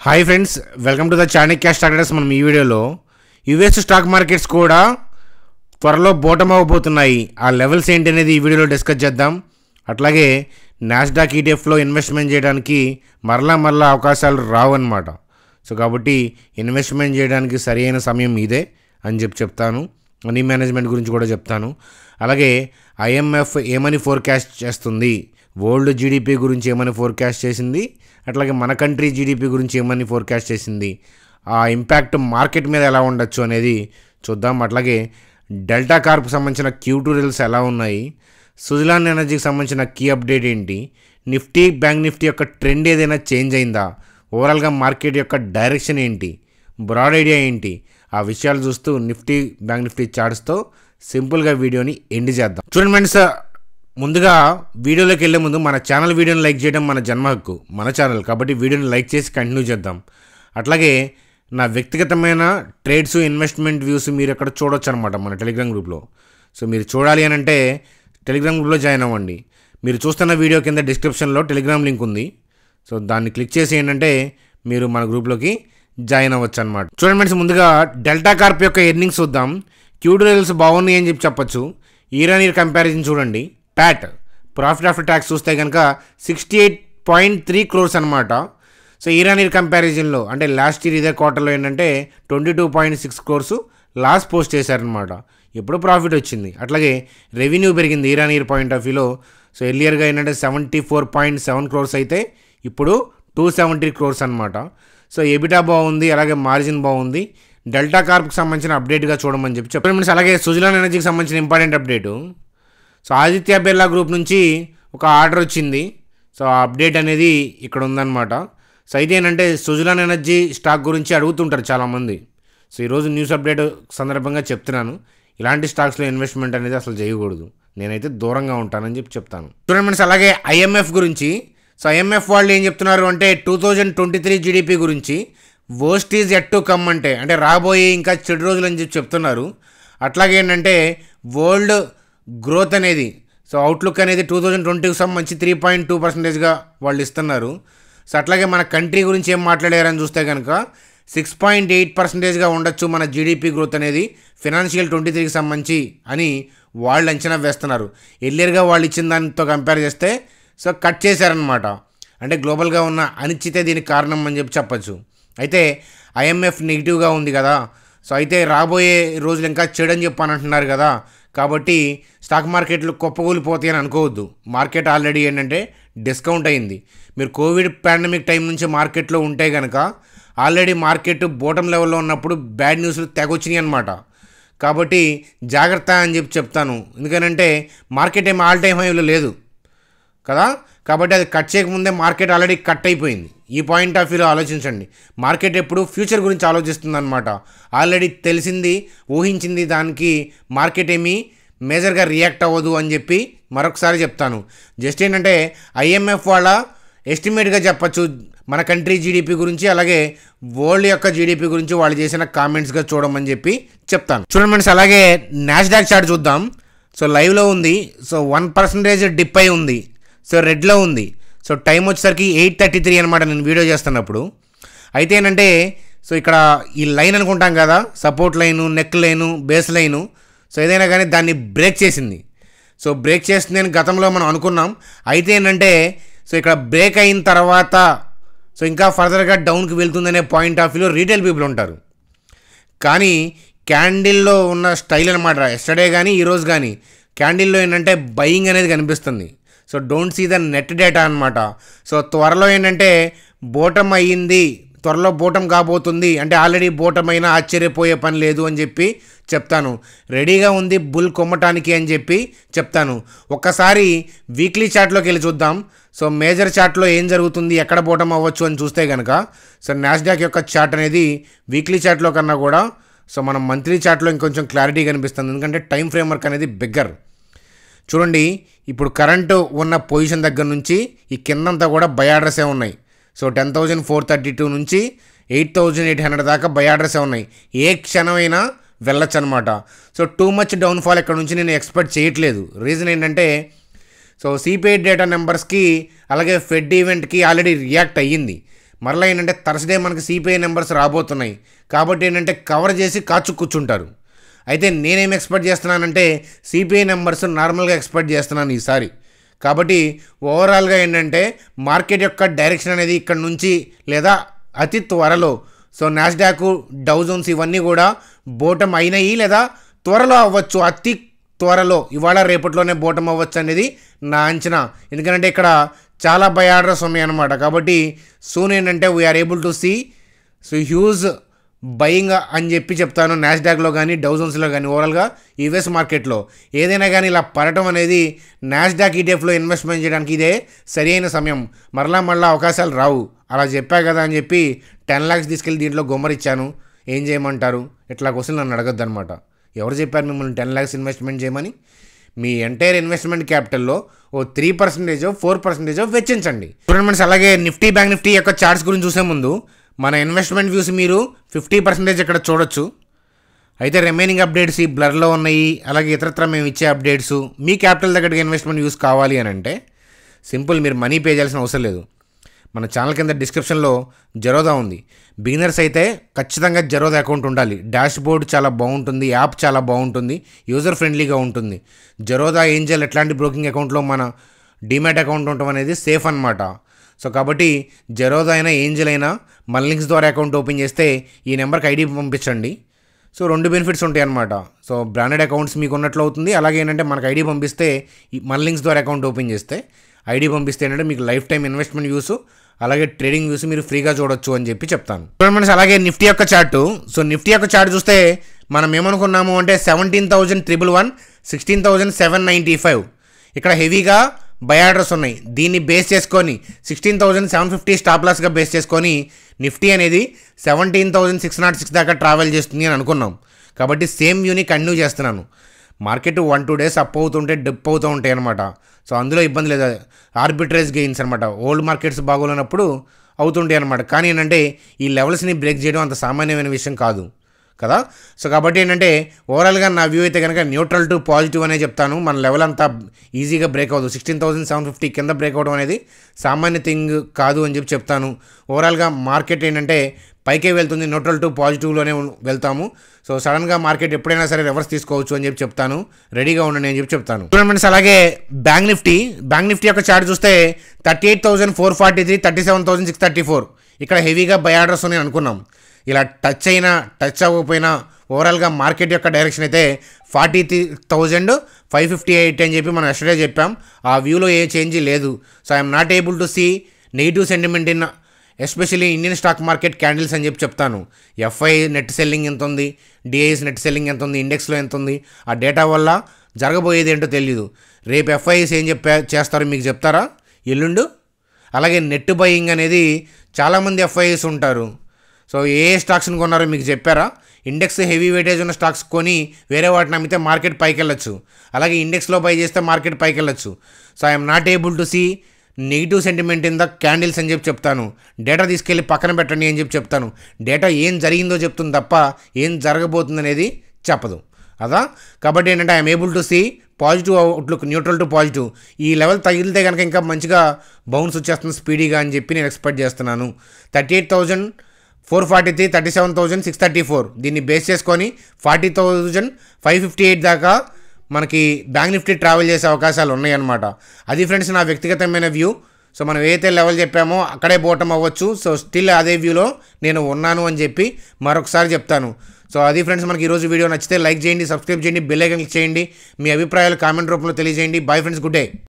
hi friends welcome to the Chanakya Starters మనం ఈ వీడియోలో యుఎస్ స్టాక్ మార్కెట్స్ కూడా త్వరలో బోటం అవ్వబోతున్నాయి ఆ లెవెల్స్ ఏంటి అనేది ఈ వీడియోలో డిస్కస్ చేద్దాం అట్లాగే నాస్డాక్ ఈటీఎఫ్లో ఇన్వెస్ట్మెంట్ చేయడానికి మరలా మరలా అవకాశాలు రావన్నమాట సో కాబట్టి ఇన్వెస్ట్మెంట్ చేయడానికి సరైన సమయం ఇదే అని చెప్పి చెప్తాను మనీ మేనేజ్మెంట్ గురించి కూడా చెప్తాను అలాగే ఐఎంఎఫ్ ఏమని ఫోర్కాస్ట్ చేస్తుంది వరల్డ్ జీడిపి గురించి ఏమని ఫోర్కాస్ట్ చేసింది అట్లాగే మన కంట్రీ జీడిపి గురించి ఏమని ఫోర్కాస్ట్ చేసింది ఆ ఇంపాక్ట్ మార్కెట్ మీద ఎలా ఉండొచ్చు అనేది చూద్దాం అట్లాగే డెల్టా కార్ప్ సంబంధించిన క్యూటోరియల్స్ ఎలా ఉన్నాయి సుజలాన్ ఎనర్జీకి సంబంధించిన కీ అప్డేట్ ఏంటి నిఫ్టీ బ్యాంక్ నిఫ్టీ యొక్క ట్రెండ్ ఏదైనా చేంజ్ అయిందా ఓవరాల్గా మార్కెట్ యొక్క డైరెక్షన్ ఏంటి బ్రాడ్ ఐడియా ఏంటి ఆ విషయాలు చూస్తూ నిఫ్టీ బ్యాంక్ నిఫ్టీ చార్ట్స్తో సింపుల్గా వీడియోని ఎండ్ చేద్దాం చూడండి ఫ్రెండ్స్ ముందుగా వీడియోలోకి వెళ్ళే ముందు మన ఛానల్ వీడియోని లైక్ చేయడం మన జన్మ హక్కు మన ఛానల్ కాబట్టి వీడియోని లైక్ చేసి కంటిన్యూ చేద్దాం అట్లాగే నా వ్యక్తిగతమైన ట్రేడ్స్ ఇన్వెస్ట్మెంట్ వ్యూస్ మీరు ఎక్కడ చూడొచ్చు అనమాట మన టెలిగ్రామ్ గ్రూప్లో సో మీరు చూడాలి అని అంటే టెలిగ్రామ్ గ్రూప్లో జాయిన్ అవ్వండి మీరు చూస్తున్న వీడియో కింద డిస్క్రిప్షన్లో టెలిగ్రామ్ లింక్ ఉంది సో దాన్ని క్లిక్ చేసి ఏంటంటే మీరు మన గ్రూప్లోకి జాయిన్ అవ్వచ్చు అనమాట చూడండి ఫ్రెండ్స్ ముందుగా డెల్టా కార్ప్ యొక్క ఎర్నింగ్స్ చూద్దాం క్యూడోరియల్స్ బాగున్నాయి అని చెప్పి చెప్పొచ్చు ఇయర్ ఇయర్ కంపారిజన్ చూడండి ప్యాట్ ప్రాఫిట్ ఆఫ్టర్ ట్యాక్స్ చూస్తే కనుక sixty eight point three crores అనమాట సో ఇయర్ ఇయర్ కంపారిజన్లో అంటే లాస్ట్ ఇయర్ ఇదే క్వార్టర్లో ఏంటంటే twenty two point six crores loss post చేశారనమాట ఎప్పుడు ప్రాఫిట్ వచ్చింది అట్లాగే రెవెన్యూ పెరిగింది ఇయర్ ఇయర్ పాయింట్ ఆఫ్ వ్యూలో సో ఎర్లియర్గా ఏంటంటే seventy four point seven crores అయితే ఇప్పుడు టూ సెవెంటీ క్రోర్స్ అనమాట సో ఎబిటా బాగుంది అలాగే మార్జిన్ బాగుంది డెల్టా కార్ప్కి సంబంధించిన అప్డేట్గా చూడమని చెప్పి చెప్పండి ఫ్రెండ్స్ అలాగే సుజలాన్ ఎనర్జీకి సంబంధించిన important update so Aditya Birla group నుంచి ఒక ఆర్డర్ వచ్చింది సో ఆ అప్డేట్ అనేది ఇక్కడ ఉందన్నమాట సో అయితే ఏంటంటే సుజలాన్ ఎనర్జీ స్టాక్ గురించి అడుగుతుంటారు చాలామంది సో ఈరోజు న్యూస్ అప్డేట్ సందర్భంగా చెప్తున్నాను ఇలాంటి స్టాక్స్లో ఇన్వెస్ట్మెంట్ అనేది అసలు చేయకూడదు నేనైతే దూరంగా ఉంటానని చెప్పి చెప్తాను చూడండి ఫ్రెండ్స్ అలాగే ఐఎంఎఫ్ గురించి సో ఐఎంఎఫ్ వాళ్ళు ఏం చెప్తున్నారు అంటే two thousand twenty three GDP గురించి worst is at to come అంటే అంటే రాబోయే ఇంకా చెడు రోజులు అని చెప్పి చెప్తున్నారు అట్లాగే ఏంటంటే వరల్డ్ గ్రోత్ అనేది సో అవుట్లుక్ అనేది టూ థౌజండ్ ట్వంటీకి సంబంధించి త్రీ పాయింట్ టూ పర్సెంటేజ్గా వాళ్ళు ఇస్తున్నారు సో అట్లాగే మన కంట్రీ గురించి ఏం మాట్లాడారని చూస్తే కనుక సిక్స్ పాయింట్ ఎయిట్ పర్సెంటేజ్గా ఉండొచ్చు మన జీడిపి గ్రోత్ అనేది ఫినాన్షియల్ ట్వంటీ త్రీకి సంబంధించి అని వాళ్ళు అంచనా వేస్తున్నారు ఎర్లియర్గా వాళ్ళు ఇచ్చిన దానితో కంపేర్ చేస్తే సో కట్ చేశారనమాట అంటే గ్లోబల్గా ఉన్న అనిశ్చితే దీనికి కారణం అని చెప్పి చెప్పచ్చు అయితే ఐఎంఎఫ్ నెగిటివ్గా ఉంది కదా సో అయితే రాబోయే రోజులు ఇంకా చెడని చెప్పి అని అంటున్నారు కదా కాబట్టి స్టాక్ మార్కెట్లు కుప్పకూలిపోతాయి అని అనుకోవద్దు మార్కెట్ ఆల్రెడీ ఏంటంటే డిస్కౌంట్ అయింది మీరు కోవిడ్ పాండమిక్ టైం నుంచి మార్కెట్లో ఉంటే కనుక ఆల్రెడీ మార్కెట్ బోటం లెవెల్లో ఉన్నప్పుడు బ్యాడ్ న్యూస్లు తెగొచ్చినాయి అనమాట కాబట్టి జాగ్రత్త అని చెప్పి చెప్తాను ఎందుకనంటే మార్కెట్ ఏం ఆల్ టైమ్ హైలో లేదు కదా కాబట్టి అది కట్ చేయకముందే మార్కెట్ ఆల్రెడీ కట్ అయిపోయింది ఈ పాయింట్ ఆఫ్ వ్యూలో ఆలోచించండి మార్కెట్ ఎప్పుడు ఫ్యూచర్ గురించి ఆలోచిస్తుంది అనమాట ఆల్రెడీ తెలిసింది ఊహించింది దానికి మార్కెట్ ఏమీ మేజర్గా రియాక్ట్ అవ్వదు అని చెప్పి మరొకసారి చెప్తాను జస్ట్ ఏంటంటే ఐఎంఎఫ్ వాళ్ళ ఎస్టిమేట్గా చెప్పచ్చు మన కంట్రీ జీడిపి గురించి అలాగే వరల్డ్ యొక్క జీడిపి గురించి వాళ్ళు చేసిన కామెంట్స్గా చూడమని చెప్పి చెప్తాను చూడండి ఫ్రెండ్స్ అలాగే నాస్డాక్ చార్ట్ చూద్దాం సో లైవ్లో ఉంది సో వన్ పర్సంటేజ్ డిప్ అయి ఉంది సో రెడ్లో ఉంది సో టైం వచ్చేసరికి ఎయిట్ థర్టీ త్రీ అనమాట నేను వీడియో చేస్తున్నప్పుడు అయితే ఏంటంటే సో ఇక్కడ ఈ లైన్ అనుకుంటాం కదా support line neck line base line so ఏదైనా కానీ దాన్ని బ్రేక్ చేసింది సో బ్రేక్ చేస్తుంది అని గతంలో మనం అనుకున్నాం అయితే ఏంటంటే సో ఇక్కడ బ్రేక్ అయిన తర్వాత సో ఇంకా ఫర్దర్గా డౌన్కి వెళ్తుందనే పాయింట్ ఆఫ్ వ్యూలో రీటైల్ పీపుల్ ఉంటారు కానీ క్యాండిల్లో ఉన్న స్టైల్ అనమాట ఎస్టర్డే కానీ ఈరోజు కానీ క్యాండిల్లో ఏంటంటే బయింగ్ అనేది కనిపిస్తుంది so don't see the net data అనమాట సో త్వరలో ఏంటంటే బోటం అయ్యింది త్వరలో బోటం కాబోతుంది అంటే ఆల్రెడీ బోటం అయినా ఆశ్చర్యపోయే పని లేదు అని చెప్పి చెప్తాను రెడీగా ఉంది బుల్ కొమ్మటానికి అని చెప్పి చెప్తాను ఒక్కసారి వీక్లీ చార్ట్లోకి వెళ్ళి చూద్దాం సో మేజర్ చార్ట్లో ఏం జరుగుతుంది ఎక్కడ బోటం అవ్వచ్చు అని చూస్తే కనుక సో నాస్డాక్ యొక్క చార్ట్ అనేది వీక్లీ చార్ట్లో కన్నా కూడా సో మనం మంత్లీ చార్ట్లో ఇంకొంచెం క్లారిటీ కనిపిస్తుంది ఎందుకంటే టైం ఫ్రేమ్వర్క్ అనేది బిగ్గర్ చూడండి ఇప్పుడు కరెంటు ఉన్న పొజిషన్ దగ్గర నుంచి ఈ కిందంతా కూడా బై ఆర్డర్సే ఉన్నాయి so ten thousand four thirty two నుంచి ఎయిట్ థౌజండ్ ఎయిట్ హండ్రెడ్ దాకా బై ఆర్డర్సే ఉన్నాయి ఏ క్షణమైనా వెళ్ళొచ్చు అనమాట సో టూ మచ్ డౌన్ఫాల్ ఇక్కడ నుంచి నేను ఎక్స్పెక్ట్ చేయట్లేదు రీజన్ ఏంటంటే సో సిపిఐ డేటా నెంబర్స్కి అలాగే ఫెడ్ ఈవెంట్కి ఆల్రెడీ రియాక్ట్ అయ్యింది మరలా ఏంటంటే థర్స్డే మనకి సిపిఐ నెంబర్స్ రాబోతున్నాయి కాబట్టి ఏంటంటే కవర్ చేసి కాచు కూర్చుంటారు అయితే నేనేం ఎక్స్పెక్ట్ చేస్తున్నానంటే సిపిఐ నెంబర్స్ నార్మల్గా ఎక్స్పెక్ట్ చేస్తున్నాను ఈసారి కాబట్టి ఓవరాల్గా ఏంటంటే మార్కెట్ యొక్క డైరెక్షన్ అనేది ఇక్కడ నుంచి లేదా అతి త్వరలో సో నాస్డాక్ డౌజోన్స్ ఇవన్నీ కూడా బోటం అయినాయి లేదా త్వరలో అవ్వచ్చు అతి త్వరలో ఇవాళ రేపట్లోనే బోటం అవ్వచ్చు అనేది నా అంచనా ఎందుకంటే ఇక్కడ చాలా బై ఆర్డర్స్ ఉన్నాయన్నమాట కాబట్టి సూన్ ఏంటంటే we're able to see so huge buying అని చెప్పి చెప్తాను నాస్డాక్లో కానీ డౌజన్స్లో కానీ ఓవరాల్గా యూఎస్ మార్కెట్లో ఏదైనా కానీ ఇలా పడటం అనేది నాస్డాక్ ఈటీఎఫ్లో ఇన్వెస్ట్మెంట్ చేయడానికి ఇదే సరైన సమయం మరలా మరలా అవకాశాలు రావు అలా చెప్పా కదా అని చెప్పి టెన్ ల్యాక్స్ తీసుకెళ్ళి దీంట్లో గుమ్మరిచ్చాను ఏం చేయమంటారు ఇట్లా క్వశ్చన్ నన్ను అడగద్దు అనమాట ఎవరు చెప్పారు మిమ్మల్ని టెన్ ల్యాక్స్ ఇన్వెస్ట్మెంట్ చేయమని మీ ఎంటైర్ ఇన్వెస్ట్మెంట్ క్యాపిటల్లో ఓ త్రీ పర్సెంటేజ్ ఫోర్ పర్సెంటేజ్ వెచ్చించండి స్టూడెంట్స్ అలాగే నిఫ్టీ బ్యాంక్ నిఫ్టీ యొక్క చార్ట్స్ గురించి చూసే ముందు మన ఇన్వెస్ట్మెంట్ వ్యూస్ మీరు ఫిఫ్టీ పర్సెంటేజ్ ఇక్కడ చూడొచ్చు అయితే రిమైనింగ్ అప్డేట్స్ ఈ బ్లర్లో ఉన్నాయి అలాగే ఇతరత్ర మేము ఇచ్చే అప్డేట్స్ మీ క్యాపిటల్ దగ్గరికి ఇన్వెస్ట్మెంట్ యూస్ కావాలి అని అంటే సింపుల్ మీరు మనీ పే చేయాల్సిన అవసరం లేదు మన ఛానల్ కింద డిస్క్రిప్షన్లో జరోదా ఉంది బిగినర్స్ అయితే ఖచ్చితంగా జరోదా అకౌంట్ ఉండాలి డాష్ బోర్డ్ చాలా బాగుంటుంది యాప్ చాలా బాగుంటుంది యూజర్ ఫ్రెండ్లీగా ఉంటుంది జరోదా ఏంజల్ ఎట్లాంటి బ్రోకింగ్ అకౌంట్లో మన డిమాట్ అకౌంట్ ఉండటం అనేది సేఫ్ అనమాట సో కాబట్టి జరోదా అయినా ఏంజల్ అయినా మన లింక్స్ ద్వారా అకౌంట్ ఓపెన్ చేస్తే ఈ నెంబర్కి ఐడి పంపించండి సో రెండు బెనిఫిట్స్ ఉంటాయి అనమాట సో బ్రాండెడ్ అకౌంట్స్ మీకు ఉన్నట్లు అవుతుంది అలాగే ఏంటంటే మనకు ఐడి పంపిస్తే ఈ మన లింక్స్ ద్వారా అకౌంట్ ఓపెన్ చేస్తే ఐడి పంపిస్తే ఏంటంటే మీకు లైఫ్ టైం ఇన్వెస్ట్మెంట్ వ్యూస్ అలాగే ట్రేడింగ్ వ్యూస్ మీరు ఫ్రీగా చూడొచ్చు అని చెప్పి చెప్తాను చూడండి అలాగే నిఫ్టీ యొక్క చార్టు సో నిఫ్టీ యొక్క చార్ట్ చూస్తే మనం ఏమనుకున్నాము అంటే seventeen thousand triple one sixteen thousand seven ninety five ఇక్కడ హెవీగా బై ఆర్డర్స్ ఉన్నాయి దీన్ని బేస్ చేసుకొని sixteen thousand seven fifty stop లాస్గా బేస్ చేసుకొని నిఫ్టీ అనేది seventeen thousand six not six దాకా ట్రావెల్ చేస్తుంది అని అనుకున్నాం కాబట్టి సేమ్ వ్యూని కంటిన్యూ చేస్తున్నాను market one two days up అవుతుంటే డిప్ అవుతూ ఉంటాయి అనమాట సో అందులో ఇబ్బంది లేదు ఆర్బిట్రేజ్ గెయిన్స్ అనమాట ఓల్డ్ మార్కెట్స్ బాగోలేనప్పుడు అవుతుంటాయి అనమాట కానీ ఏంటంటే ఈ లెవెల్స్ని బ్రేక్ చేయడం అంత సామాన్యమైన విషయం కాదు కదా సో కాబట్టి ఏంటంటే ఓవరాల్గా నా వ్యూ అయితే కనుక న్యూట్రల్ టు పాజిటివ్ అనే చెప్తాను మన లెవెల్ అంతా ఈజీగా బ్రేక్ అవ్వదు సిక్స్టీన్ థౌసండ్ సెవెన్ ఫిఫ్టీ కింద బ్రేక్ అవ్వడం అనేది సామాన్య థింగ్ కాదు అని చెప్పి చెప్తాను ఓవరాల్గా మార్కెట్ ఏంటంటే పైకే వెళ్తుంది న్యూట్రల్ టు పాజిటివ్లోనే వెళ్తాము సో సడన్గా మార్కెట్ ఎప్పుడైనా సరే రివర్స్ తీసుకోవచ్చు అని చెప్పి చెప్తాను రెడీగా ఉండండి అని చెప్పి చెప్తాను ఫ్రెండ్స్ అలాగే బ్యాంక్ నిఫ్టీ బ్యాంక్ నిఫ్టీ యొక్క చార్ట్ చూస్తే thirty eight thousand four forty three thirty seven thousand six thirty four ఇక్కడ హెవీగా బై ఆర్డర్స్ ఉన్నాయి అనుకున్నాం ఇలా టచ్ అయినా టచ్ అవ్వకపోయినా ఓవరాల్గా మార్కెట్ యొక్క డైరెక్షన్ అయితే forty three thousand five fifty eight అని చెప్పి మనం ఎస్టర్డే చెప్పాం ఆ వ్యూలో ఏ చేంజ్ లేదు so I'm not able to see negative sentiment in especially Indian stock market candles అని చెప్పి చెప్తాను ఎఫ్ఐ నెట్ సెల్లింగ్ ఎంత ఉంది డిఐఎస్ నెట్ సెల్లింగ్ ఎంత ఉంది ఇండెక్స్లో ఎంత ఉంది ఆ డేటా వల్ల జరగబోయేది ఏంటో తెలియదు రేపు ఎఫ్ఐఎస్ ఏం చెప్పా చేస్తారో మీకు చెప్తారా ఎల్లుండు అలాగే నెట్ బయింగ్ అనేది చాలామంది ఎఫ్ఐఎస్ ఉంటారు సో ఏ ఏ స్టాక్స్ని కొన్నారో మీకు చెప్పారా ఇండెక్స్ హెవీ వెయిటేజ్ ఉన్న స్టాక్స్ కొని వేరే వాటిని అమ్మితే మార్కెట్ పైకి వెళ్ళొచ్చు అలాగే ఇండెక్స్లో బై చేస్తే మార్కెట్ పైకి వెళ్ళొచ్చు so I'm not able to see negative sentiment in the candles అని చెప్పి చెప్తాను డేటా తీసుకెళ్ళి పక్కన పెట్టండి అని చెప్పి చెప్తాను డేటా ఏం జరిగిందో చెప్తుంది తప్ప ఏం జరగబోతుంది అనేది చెప్పదు అదా కాబట్టి ఏంటంటే I'm able to see positive outlook neutral to positive ఈ లెవెల్ తగిలితే కనుక ఇంకా మంచిగా బౌన్స్ వచ్చేస్తుంది స్పీడీగా అని చెప్పి నేను ఎక్స్పెక్ట్ చేస్తున్నాను thirty eight thousand four forty three thirty seven thousand six thirty four దీన్ని బేస్ చేసుకొని forty thousand five fifty eight దాకా మనకి బ్యాంక్ నిఫ్టీ ట్రావెల్ చేసే అవకాశాలు ఉన్నాయన్నమాట అది ఫ్రెండ్స్ నా వ్యక్తిగతమైన వ్యూ సో మనం ఏదైతే లెవెల్ చెప్పామో అక్కడే పోవటం అవ్వచ్చు సో స్టిల్ అదే వ్యూలో నేను ఉన్నాను అని చెప్పి మరొకసారి చెప్తాను సో అది ఫ్రెండ్స్ మనకి ఈరోజు వీడియో నచ్చితే లైక్ చేయండి సబ్స్క్రైబ్ చేయండి బెల్ ఐకన్ క్లిక్ చేయండి మీ అభిప్రాయాలు కామెంట్ రూపంలో తెలియజేయండి బాయ్ ఫ్రెండ్స్ గుడ్ డే